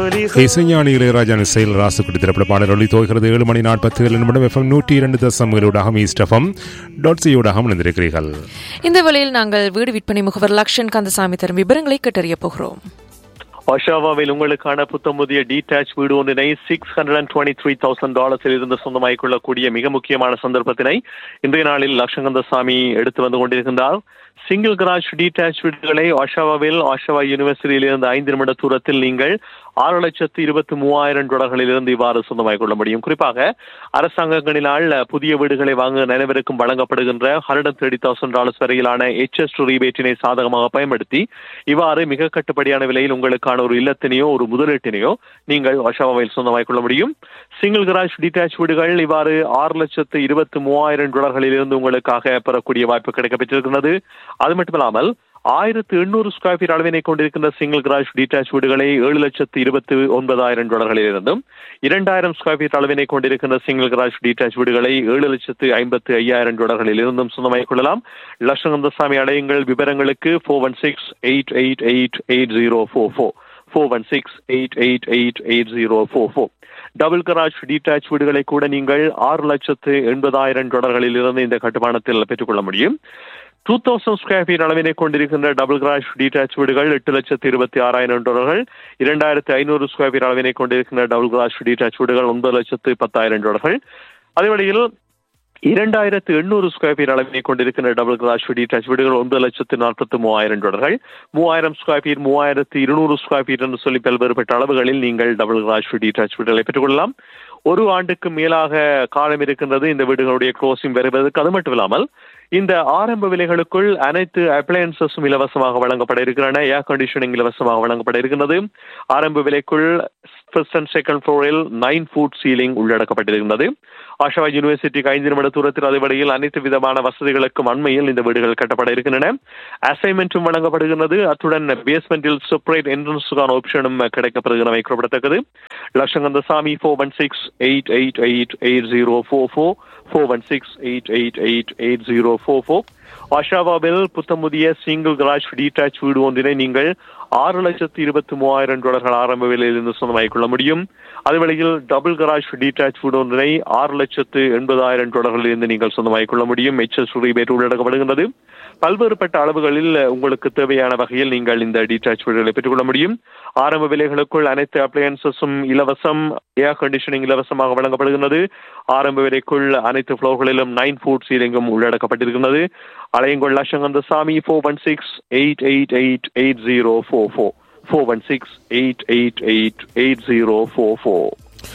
இசைஞானி இளையராஜா இசையில் ராசுக்குடி திரைப்பட பாடல் ஒளி தோகிறது ஏழு மணி நாற்பத்தி ஏழு நிமிடம் எஃப்எம் நூற்றி இரண்டு தசமங்களூடாக ஈஸ்ட் எஃப்எம் டாட் சியூடாக இணைந்திருக்கிறீர்கள் இந்த வேளையில் நாங்கள் வீடு விற்பனை முகவர் லக்ஷன் கந்தசாமி தரும் விவரங்களை கேட்டறிய போகிறோம் ஒஷாவாவில் உங்களுக்கான புத்தமுதிய டீடாச் வீடு ஒன்றினை six hundred and twenty three thousand டாலர்ஸில் இருந்து சொந்தமாகிக் கொள்ளக்கூடிய மிக முக்கியமான சந்தர்ப்பத்தினை இன்றைய நாளில் லட்சங்கந்தசாமி எடுத்து வந்து கொண்டிருக்கின்றார் சிங்கிள் கிராஜ் டீடாச் வீடுகளை ஒஷாவாவில் ஒஷாவா யூனிவர்சிட்டியில் இருந்து ஐந்து நிமிட தூரத்தில் நீங்கள் ஆறு லட்சத்து இருபத்தி மூவாயிரம் டாலர்களில் இருந்து இவ்வாறு சொந்தமாகிக் கொள்ள முடியும் குறிப்பாக அரசாங்கங்களினால் புதிய வீடுகளை வாங்க நினைவிற்கும் வழங்கப்படுகின்ற ஹண்ட்ரட் தேர்ட்டி தௌசண்ட் டாலர்ஸ் வரையிலான எச்எஸ் ரீபேட்டினை சாதகமாக பயன்படுத்தி இவ்வாறு மிக கட்டுப்படியான விலையில் உங்களுக்கான ஒரு இல்லத்தினையோ ஒரு முதலீட்டினையோ நீங்கள் ஒஷாவாவில் சொந்தமாகிக் கொள்ள முடியும் சிங்கிள் கிராஜ் டீடாச் வீடுகள் இவ்வாறு ஆறு லட்சத்து இருபத்தி மூவாயிரம் டாலர்களில் இருந்து உங்களுக்காக பெறக்கூடிய வாய்ப்பு கிடைக்கப்பெற்றிருக்கிறது அது மட்டுமில்லாமல் ஆயிரத்து எண்ணூறு ஸ்கொயர் ஃபீட் அளவினை கொண்டிருக்கின்ற சிங்கிள் கிராஜ் டீடாச் வீடுகளை ஏழு லட்சத்து இருபத்தி ஒன்பதாயிரம் டாலர்களில் இருந்தும் இரண்டாயிரம் ஸ்கொயர் ஃபீட் அளவினை கொண்டிருக்கின்ற சிங்கிள் கிராஜ் டீடாச் வீடுகளை ஏழு லட்சத்து ஐம்பத்து ஐயாயிரம் டாலர்களில் இருந்தும் சொந்தமாகிக் கொள்ளலாம் லட்சகந்தசாமி அடையுங்கள் விவரங்களுக்கு four one six eight eight eight eight zero four four four one six eight eight eight eight zero four four double garage detached வீடுகளை கூட நீங்கள் ஆறு லட்சத்து எண்பதாயிரம் டாலர்களில் இருந்து இந்த கட்டுமானத்தில் பெற்றுக்கொள்ள முடியும் டூ தௌசண்ட் ஸ்கொயர் ஃபீட் அளவினை கொண்டிருக்கின்ற டபுள் கிராஷ் டீடாச் வீடுகள் எட்டு லட்சத்து இருபத்தி ஆறாயிரம் டாலர்கள் இரண்டாயிரத்து ஐநூறு ஸ்கொயர் ஃபீட் அளவினை கொண்டிருக்கின்ற டபுள் கிராஷ் டீடாச் வீடுகள் ஒன்பது லட்சத்து பத்தாயிரம் டாலர்கள் அதே வழியில் இரண்டாயிரத்து எண்ணூறு ஸ்கொயர் ஃபீட் அளவினை கொண்டிருக்கின்ற டபுள் கிளாஸ் டீடாச் வீடுகள் ஒன்பது லட்சத்து நாற்பத்தி மூவாயிரம் டாலர்கள் மூவாயிரம் ஸ்கொயர் ஃபீட் மூவாயிரத்து இருநூறு ஸ்கொயர் ஃபீட் என்று சொல்லி பல்வேறுபட்ட அளவுகளில் நீங்கள் டபுள் கிளாஸ் டீடாச் வீடுகளை பெற்றுக்கொள்ளலாம் ஒரு ஆண்டுக்கு மேலாக காலம் இருக்கின்றது இந்த வீடுகளுடைய க்ளோசிங் வருவதற்கு அது மட்டும் இல்லாமல் இந்த ஆரம்ப விலைகளுக்குள் அனைத்து அப்ளையன்சஸும் இலவசமாக வழங்கப்பட இருக்கின்றன ஏர் கண்டிஷனிங் இலவசமாக வழங்கப்பட இருக்கின்றது ஆரம்ப விலைக்குள் ஃபர்ஸ்ட் அண்ட் செகண்ட் ஃப்ளோரில் நைன் ஃபுட் சீலிங் உள்ளடக்கப்பட்டிருக்கின்றது ஆஷாவா யூனிவர்சிட்டிக்கு ஐந்து நிமிட தூரத்தில் அதுவரையில் அனைத்து விதமான வசதிகளுக்கும் அண்மையில் இந்த வீடுகள் கட்டப்பட இருக்கின்றன அசைன்மெண்ட்டும் வழங்கப்படுகின்றது அத்துடன் பேஸ்மெண்டில் செப்பரேட் என்ட்ரன்ஸுக்கான ஆப்ஷனும் கிடைக்கப்படுகிறவை குறிப்பிடத்தக்கது லட்சங்கந்த சாமி four one six eight eight eight eight zero four four four one six eight eight eight eight zero four four ஆஷாவாவில் புத்தமுதிய சிங்கிள் கிராஜ் டீடாச் வீடு ஒன்றினை நீங்கள் ஆறு லட்சத்து இருபத்தி மூவாயிரம் டாலர்கள் ஆரம்ப விலையிலிருந்து சொந்தமாகிக் கொள்ள முடியும் அதுவேளையில் டபுள் கராஜ் டீடாச் வீடு ஒன்றினை ஆறு லட்சத்து எண்பதாயிரம் டாலர்களில் இருந்து நீங்கள் சொந்தமாகிக் கொள்ள முடியும் எச்எஸ் ரீபேட் உள்ளடக்கப்படுகின்றது பல்வேறுபட்ட அளவுகளில் உங்களுக்கு தேவையான வகையில் நீங்கள் இந்த டீடாச் வீடுகளை பெற்றுக்கொள்ள முடியும் ஆரம்ப விலைகளுக்குள் அனைத்து அப்ளையன்சஸும் இலவசம் ஏர் கண்டிஷனிங் இலவசமாக வழங்கப்படுகின்றது ஆரம்ப விலைக்குள் அனைத்து ஃப்ளோர்களிலும் நைன் ஃபுட் சீலிங்கும் உள்ளடக்கப்பட்டிருக்கின்றது அலையங்கொள் லட்சங்கந்த சாமி four one six eight eight eight eight zero four four four one six eight eight eight eight zero four four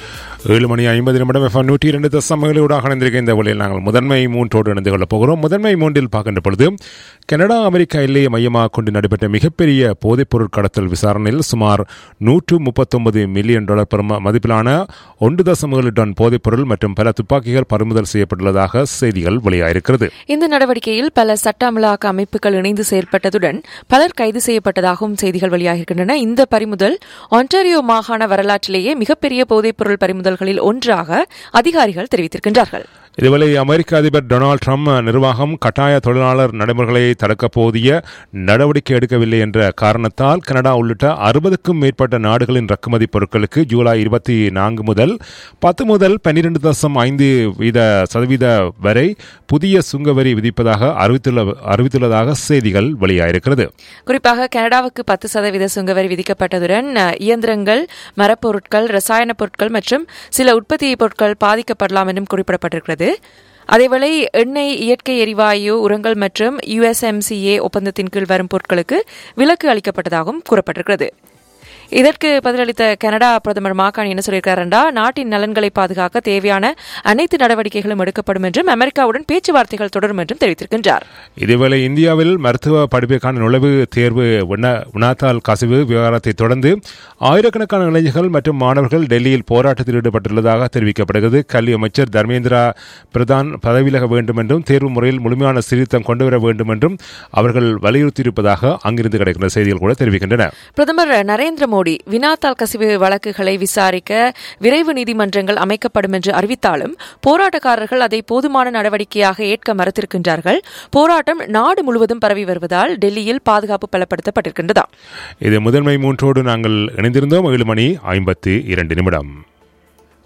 ஏழு மணி ஐம்பது நிமிடம் எஃப்எம் நூற்றி இரண்டு தசமகளூடாக இணைந்திருக்க இந்த வழியில் நாங்கள் முதன்மை மூன்றோடு இணைந்து கொள்ளப் போகிறோம் முதன்மை மூன்றில் பார்க்கின்ற பொழுது கனடா அமெரிக்கா எல்லையை மையமாக கொண்டு நடைபெற்ற மிகப்பெரிய போதைப்பொருள் கடத்தல் விசாரணையில் சுமார் நூற்று முப்பத்தொன்பது மில்லியன் டாலர் பெரும மதிப்பிலான ஒன்று தசம் ஏழு டன் போதைப்பொருள் மற்றும் பல துப்பாக்கிகள் பறிமுதல் செய்யப்பட்டுள்ளதாக செய்திகள் வெளியாயிருக்கிறது இந்த நடவடிக்கையில் பல சட்ட அமலாக்க அமைப்புகள் இணைந்து செயல்பட்டதுடன் பலர் கைது செய்யப்பட்டதாகவும் செய்திகள் வெளியாகின்றன இந்த பறிமுதல் ஒன்டாரியோ மாகாண வரலாற்றிலேயே மிகப்பெரிய போதைப்பொருள் பறிமுதல்களில் ஒன்றாக அதிகாரிகள் தெரிவித்திருக்கின்றார்கள் இதுவரை அமெரிக்க அதிபர் டொனால்டு ட்ரம்ப் நிர்வாகம் கட்டாய தொழிலாளர் நடைமுறைகளை தடுக்க போதிய நடவடிக்கை எடுக்கவில்லை என்ற காரணத்தால் கனடா உள்ளிட்ட அறுபதுக்கும் மேற்பட்ட நாடுகளின் இறக்குமதி பொருட்களுக்கு ஜூலை இருபத்தி நான்கு முதல் பத்து முதல் பன்னிரண்டு தசம் ஐந்து வீத சதவீத வரை புதிய சுங்கவரி விதிப்பதாக அறிவித்துள்ள அறிவித்துள்ளதாக செய்திகள் வெளியாயிருக்கிறது குறிப்பாக கனடாவுக்கு பத்து சதவீத சுங்கவரி விதிக்கப்பட்டதுடன் இயந்திரங்கள் மரப்பொருட்கள் ரசாயன பொருட்கள் மற்றும் சில உற்பத்தி பொருட்கள் பாதிக்கப்படலாம் என்றும் குறிப்பிடப்பட்டிருக்கிறது அதேவேளை எண்ணெய் இயற்கை எரிவாயு உரங்கள் மற்றும் யுஎஸ்எம்சிஏ ஒப்பந்தத்தின் கீழ் வரும் பொருட்களுக்கு விலக்கு அளிக்கப்பட்டதாகவும் கூறப்பட்டிருக்கிறது இதற்கு பதிலளித்த கனடா பிரதமர் மாகாணி என்ன சொல்லியிருக்காருண்டா நாட்டின் நலன்களை பாதுகாக்க தேவையான அனைத்து நடவடிக்கைகளும் எடுக்கப்படும் என்றும் அமெரிக்காவுடன் பேச்சுவார்த்தைகள் தொடரும் என்றும் தெரிவித்திருக்கின்றார் இதேவேளை இந்தியாவில் மருத்துவ படிப்பிற்கான நுழைவு தேர்வு வினாத்தாள் கசிவு விவகாரத்தை தொடர்ந்து ஆயிரக்கணக்கான இளைஞர்கள் மற்றும் மாணவர்கள் டெல்லியில் போராட்டத்தில் ஈடுபட்டுள்ளதாக தெரிவிக்கப்படுகிறது கல்வி அமைச்சர் தர்மேந்திரா பிரதான் பதவிவிலக வேண்டும் என்றும் தேர்வு முறையில் முழுமையான சீர்திருத்தம் கொண்டுவர வேண்டும் என்றும் அவர்கள் வலியுறுத்தியிருப்பதாக அங்கிருந்து கிடைக்கின்ற செய்திகள் கூட தெரிவிக்கின்றன பிரதமர் நரேந்திர மோடி மோடி வினாத்தாள் கசிவு வழக்குகளை விசாரிக்க விரைவு நீதிமன்றங்கள் அமைக்கப்படும் என்று அறிவித்தாலும் போராட்டக்காரர்கள் அதை போதுமான நடவடிக்கையாக ஏற்க மறுத்திருக்கின்றார்கள் போராட்டம் நாடு முழுவதும் பரவி வருவதால் டெல்லியில் பாதுகாப்பு பலப்படுத்தப்பட்டிருக்கின்றதா இது முதன்மை மூன்றோடு நாங்கள் இணைந்திருந்தோம் ஏழு மணி ஐம்பத்து இரண்டு நிமிடம்